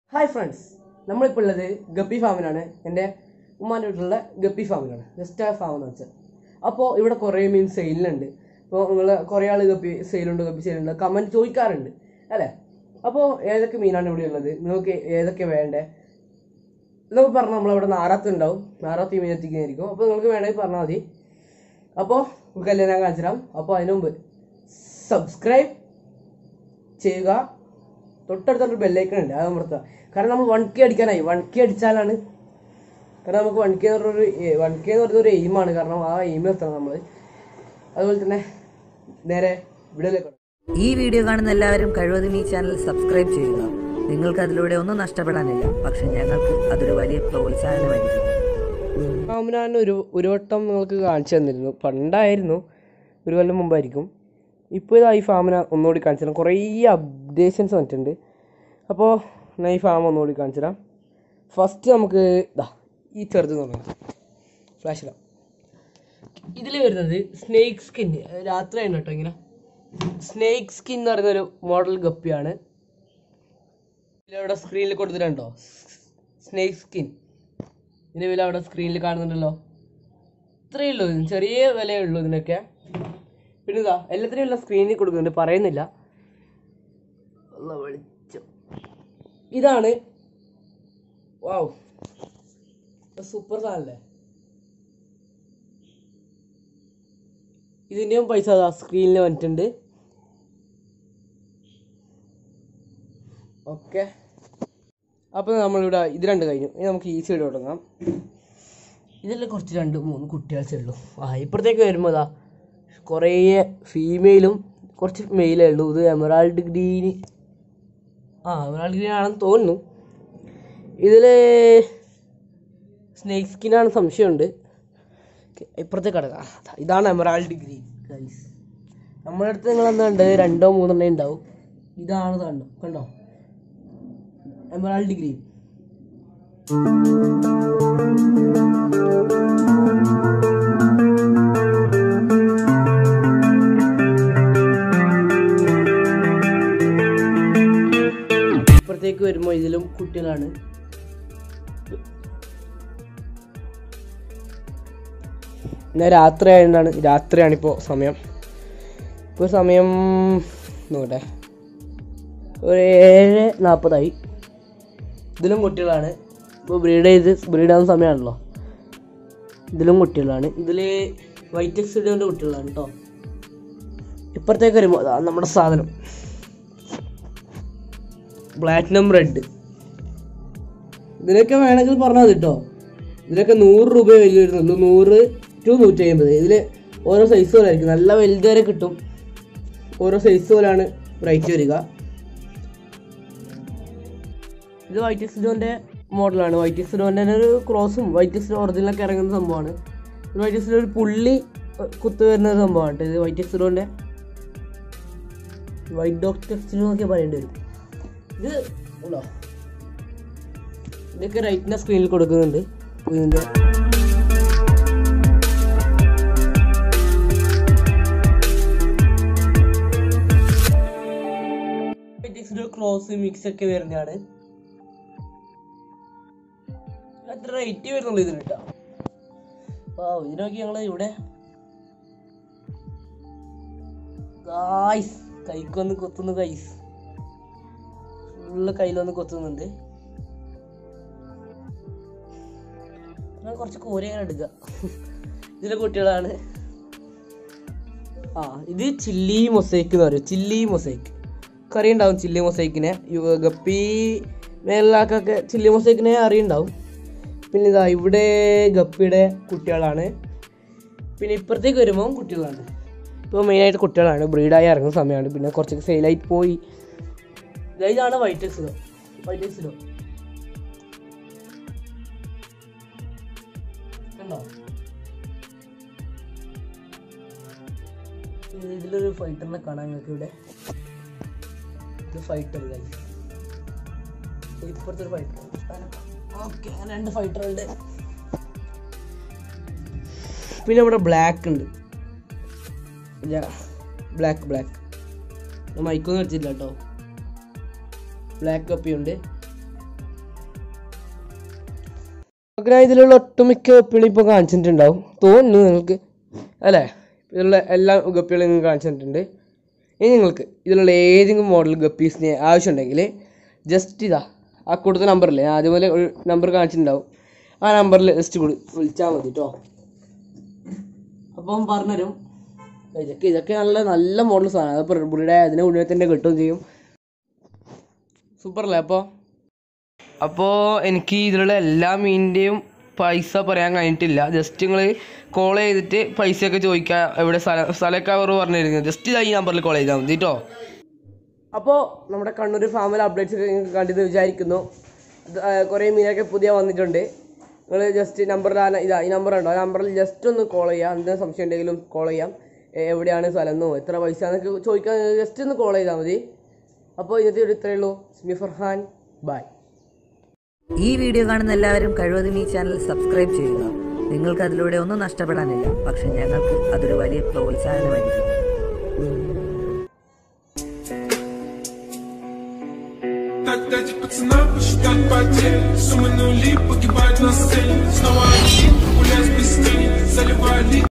hi friends നമ്മളിപ്പോൾ ഉള്ളത് guppy ഫാമിലാണ് എൻ്റെ ഉമ്മാൻ്റെ വീട്ടിലുള്ള ഗപ്പി ഫാമിലാണ് ജസ്റ്റ് ആ ഫാം എന്ന് വെച്ചാൽ അപ്പോൾ ഇവിടെ കുറേ മീൻ സെയിലുണ്ട് ഇപ്പോൾ നിങ്ങൾ കുറേ ആൾ ഗപ്പി സെയിലുണ്ട് ഗപ്പി സെയിലുണ്ട് കമൻറ്റ് ചോദിക്കാറുണ്ട് അല്ലേ അപ്പോൾ ഏതൊക്കെ മീനാണ് ഇവിടെ ഉള്ളത് നിങ്ങൾക്ക് ഏതൊക്കെ വേണ്ടേ ഇതൊക്കെ പറഞ്ഞാൽ നമ്മളവിടെ നാറാത്ത് ഉണ്ടാവും നാറാത്ത് ഈ മീൻ എത്തിക്കുന്നതായിരിക്കും അപ്പോൾ നിങ്ങൾക്ക് വേണമെങ്കിൽ പറഞ്ഞാൽ മതി അപ്പോൾ നമുക്കെല്ലാം ഞാൻ കാണിച്ചു തരാം അപ്പോൾ അതിനു മുമ്പ് സബ്സ്ക്രൈബ് ചെയ്യുക തൊട്ടടുത്തൊരു ബെല്ലൈക്കൺ ഉണ്ട് അത് അമർത്തുക കാരണം നമ്മൾ വൺ കെ അടിക്കാനായി വൺ കെ അടിച്ചാലാണ് കാരണം നമുക്ക് വൺ കെ എന്ന് പറഞ്ഞൊരു വൺ കെ എന്ന് പറഞ്ഞൊരു എയിമാണ് കാരണം ആ എയിമിൽ എത്തണം നമ്മൾ അതുപോലെ തന്നെ നേരെ വീഡിയോയിലേക്ക് ഈ വീഡിയോ കാണുന്ന എല്ലാവരും കഴിവതും ഈ ചാനൽ സബ്സ്ക്രൈബ് ചെയ്യുക നിങ്ങൾക്ക് അതിലൂടെ ഒന്നും നഷ്ടപ്പെടാനില്ല പക്ഷെ ഞങ്ങൾക്ക് അതൊരു വലിയ പ്രോത്സാഹനമായിരിക്കും ഫാമിനാണ് ഒരു ഒരു വട്ടം നിങ്ങൾക്ക് കാണിച്ചു തന്നിരുന്നു പണ്ടായിരുന്നു ഒരു കൊല്ലം മുമ്പായിരിക്കും ഇപ്പോൾ ഇതാ ഈ ഫാമിനെ ഒന്നുകൂടി കാണിച്ചു തരാം കുറേ അപ്ഡേഷൻസ് വന്നിട്ടുണ്ട് അപ്പോൾ ഞാൻ ഈ ഫാം ഒന്നുകൂടി കാണിച്ചു തരാം ഫസ്റ്റ് നമുക്ക് ഇതാ ഈ ചെറുത് തുടങ്ങാം ഫ്ലാഷിലാം ഇതിൽ വരുന്നത് സ്നേക്ക് സ്കിൻ രാത്രിയാണ് കേട്ടോ ഇങ്ങനെ സ്നേക്ക് സ്കിൻ എന്ന് പറയുന്ന ഒരു മോഡൽ ഗപ്പിയാണ് ഇതിലവിടെ സ്ക്രീനിൽ കൊടുത്തിട്ടുണ്ടോ സ്നേക്ക് സ്കിൻ ഇതിൻ്റെ വില അവിടെ സ്ക്രീനിൽ കാണുന്നുണ്ടല്ലോ ഇത്രയേ ഉള്ളൂ ഇതിന് ചെറിയ വിലയേ ഉള്ളൂ ഇതിനൊക്കെ പിന്നെ ഇതാ എല്ലാത്തിനും ഉള്ള സ്ക്രീനിൽ കൊടുക്കുന്നുണ്ട് പറയുന്നില്ല ഉള്ള വെളിച്ചം ഇതാണ് വാവ് സൂപ്പർ സാധനല്ലേ ഇതിൻ്റെയും പൈസ അതാ സ്ക്രീനിൽ വന്നിട്ടുണ്ട് ഓക്കെ അപ്പോൾ നമ്മളിവിടെ ഇത് രണ്ട് കഴിഞ്ഞു ഇനി നമുക്ക് ഈ സൈഡ് തുടങ്ങാം ഇതിൽ കുറച്ച് രണ്ട് മൂന്ന് കുട്ടികളേ ഉള്ളൂ ആ ഇപ്പുറത്തേക്ക് വരുമ്പോൾ അതാ കുറേ ഫീമെയിലും കുറച്ച് മെയിലേ ഉള്ളൂ ഇത് എമറാൾഡ് ഗ്രീന് ആ എമറാൾഡ് ഗ്രീൻ ആണെന്ന് തോന്നുന്നു ഇതിൽ സ്നേക്ക് സ്കിനാണ് സംശയമുണ്ട് ഓക്കേ, ഇപ്പുറത്തേക്ക് കിടക്കാം അതാ, ഇതാണ് എമറാൾഡ് ഗ്രീൻ ഗൈസ് നമ്മുടെ അടുത്ത് നിങ്ങൾ എന്താ ഉണ്ട് രണ്ടോ മൂന്നെണ്ണേ ഉണ്ടാവും ഇതാണ് കണ്ടോ കണ്ടോ എമറാൾഡ് ഗ്രീൻ ഇപ്പുറത്തേക്ക് വരുമ്പോൾ ഇതിലും കുട്ടികളാണ് ഇന്ന് രാത്രി ആയതുകൊണ്ടാണ് രാത്രിയാണിപ്പോൾ സമയം ഇപ്പോൾ സമയം നോക്കട്ടെ ഒരു ഏഴ് നാൽപ്പതായി ഇതിലും കുട്ടികളാണ് ഇപ്പോൾ ബ്രീഡ് ചെയ്ത് ബ്രീഡ് ആവുന്ന സമയമാണല്ലോ ഇതിലും കുട്ടികളാണ് ഇതിൽ വൈറ്റ് എക്സിഡൻ്റെ കുട്ടികളാണ് കേട്ടോ ഇപ്പുറത്തേക്ക് വരുമ്പോൾ അതാ നമ്മുടെ സാധനം പ്ലാറ്റിനം റെഡ് ഇതിനൊക്കെ വേണമെങ്കിൽ പറഞ്ഞാൽ മതി കേട്ടോ ഇതിനൊക്കെ നൂറ് രൂപ വില വരുന്നുള്ളൂ നൂറ് ടു നൂറ്റി അമ്പത് ഇതിൽ ഓരോ സൈസ് പോലെ ആയിരിക്കും നല്ല വലുത് വരെ കിട്ടും ഓരോ സൈസ് പോലെയാണ് റേറ്റ് വരിക ഇത് വൈറ്റ് എക്സിഡോൻ്റെ മോഡലാണ് വൈറ്റ് എക്സിഡോൻ്റെ ഒരു ക്രോസും വൈറ്റ് എക്സിഡോ ഒറിജിനലൊക്കെ ഇറങ്ങുന്ന സംഭവമാണ് ഇത് വൈറ്റ് എക്സിഡോ ഒരു പുള്ളി അഹ്, കുത്തു വരുന്ന ഒരു സംഭവമാണ് കേട്ടോ ഇത് വൈറ്റ് എക്സിഡോൻ്റെ വൈറ്റ് ഡോക്ടർ എക്സിഡോ എന്നൊക്കെ പറയേണ്ടി വരും ഇത് ഉണ്ടോ ഇതൊക്കെ റൈറ്റിനെ സ്ക്രീനിൽ കൊടുക്കുന്നുണ്ട് ഇതിൻ്റെ ക്രോസ് മിക്സ് ഒക്കെ വരുന്നതാണ് അത്ര റേറ്റ് വരുന്നുള്ളൂ ഇതിന് കേട്ടോ ആ ഇതിനൊക്കെ ഞങ്ങൾ ഇവിടെ ഗായ്സ് കൈക്കൊന്ന് കൊത്തുന്നു ഗൈസ് ഫുള്ള് കയ്യിലൊന്ന് കൊത്തുന്നുണ്ട് ഞാൻ കുറച്ച് കോരങ്ങനെ എടുക്കുക ഇതിലെ കുട്ടികളാണ് ആ ഇത് ചില്ലി മൊസൈക്ക് എന്ന് പറയും ചില്ലി മൊസൈക്ക് കറി ഉണ്ടാവും ചില്ലി മൊസൈക്കിനെ യു- ഗപ്പി മേലാക്കൊക്കെ ചില്ലി മൊസൈക്കിനെ അറിയുണ്ടാവും പിന്നെ ഇതാ ഇവിടെ ഗപ്പിയുടെ കുട്ടികളാണ് പിന്നെ ഇപ്പുറത്തേക്ക് വരുമ്പോൾ കുട്ടികളാണ് ഇപ്പോൾ മെയിനായിട്ട് കുട്ടികളാണ് ബ്രീഡായി ഇറങ്ങുന്ന സമയമാണ് പിന്നെ കുറച്ചൊക്കെ സെയിലായിട്ട് പോയി ദാ ഇതാണ് വൈറ്റ് എക്സിലോ വൈറ്റ് എക്സിലോ കണ്ടോ ഇത് ഇതിലൊരു ഫൈറ്ററിനെ കാണാൻ നിങ്ങൾക്ക് ഇവിടെ ഇത് ഫൈറ്റർ ഇപ്പുറത്തെ ഒരു ഫൈറ്റർ ഓക്കെ രണ്ട് ഫൈറ്റർ ഉണ്ട് പിന്നെ ഇവിടെ ബ്ലാക്ക് ഉണ്ട് ബ്ലാക്ക് ബ്ലാക്ക് മൈക്കൊന്നും വെച്ചില്ല കേട്ടോ ബ്ലാക്ക് കപ്പിയുണ്ട് അങ്ങനെ ഇതിലുള്ള ഒട്ടുമിക്ക ഗപ്പികളും ഇപ്പോൾ കാണിച്ചിട്ടുണ്ടാവും തോന്നുന്നു നിങ്ങൾക്ക് അല്ലേ ഇതിലുള്ള എല്ലാ ഗപ്പികളും നിങ്ങൾ കാണിച്ചിട്ടുണ്ട് ഇനി നിങ്ങൾക്ക് ഇതിലുള്ള ഏതെങ്കിലും മോഡൽ ഗപ്പീസിന് ആവശ്യമുണ്ടെങ്കിൽ ജസ്റ്റ് ഇതാ ആ കൊടുത്ത നമ്പറില്ലേ ആദ്യം പോലെ ഒരു നമ്പർ കാണിച്ചിട്ടുണ്ടാവും ആ നമ്പറിൽ ജസ്റ്റ് വിളിച്ചാൽ മതി കേട്ടോ അപ്പം പറഞ്ഞുതരും ഇതൊക്കെ ഇതൊക്കെ നല്ല നല്ല മോഡൽ സാധനം അത് പുള്ളിയുടെ അതിൻ്റെ ഉള്ളിൽ തന്നെ കിട്ടുകയും ചെയ്യും സൂപ്പർ അല്ലേ അപ്പോൾ അപ്പോൾ എനിക്ക് ഇതിലുള്ള എല്ലാ മീനിൻ്റെയും പൈസ പറയാൻ കഴിഞ്ഞിട്ടില്ല ജസ്റ്റ് നിങ്ങൾ കോൾ ചെയ്തിട്ട് പൈസയൊക്കെ ചോദിക്കുക എവിടെ സ്ഥലം സ്ഥലമൊക്കെ അവർ പറഞ്ഞിരുന്നു ജസ്റ്റ് ഈ നമ്പറിൽ കോൾ ചെയ്താൽ മതി കേട്ടോ അപ്പോൾ നമ്മുടെ കണ്ണൂർ ഫാമിൽ അപ്ഡേറ്റ്സ് ഒക്കെ നിങ്ങൾക്ക് കണ്ടെന്ന് വിചാരിക്കുന്നു ഇത്, ആ, കുറേ മീനൊക്കെ പുതിയ വന്നിട്ടുണ്ട് നിങ്ങൾ ജസ്റ്റ് നമ്പറിൽ ഇതാ ഈ നമ്പർ ഉണ്ടോ ആ നമ്പറിൽ ജസ്റ്റ് ഒന്ന് കോൾ ചെയ്യാം എന്തെങ്കിലും സംശയം ഉണ്ടെങ്കിലും കോൾ ചെയ്യാം എ- എവിടെയാണ് സ്ഥലം എന്നോ എത്ര പൈസ എന്നൊക്കെ ചോദിക്കാൻ ജസ്റ്റ് ഒന്ന് കോൾ ചെയ്താൽ മതി അപ്പോൾ ഇന്നത്തെ ഒരു ഇത്രയേ ഉള്ളൂ സ്മി ഫർഹാൻ ബൈ ഈ വീഡിയോ കാണുന്ന എല്ലാവരും കഴിവതും ഈ ചാനൽ സബ്സ്ക്രൈബ് ചെയ്യുക നിങ്ങൾക്ക് അതിലൂടെ ഒന്നും നഷ്ടപ്പെടാനില്ല പക്ഷെ ഞങ്ങൾക്ക് അതൊരു വലിയ പ്രോത്സാഹനമായിരിക്കും Так дайте пацанам посчитать потери Суммы нули погибают на сцене Снова один, гулять без тени Заливая лик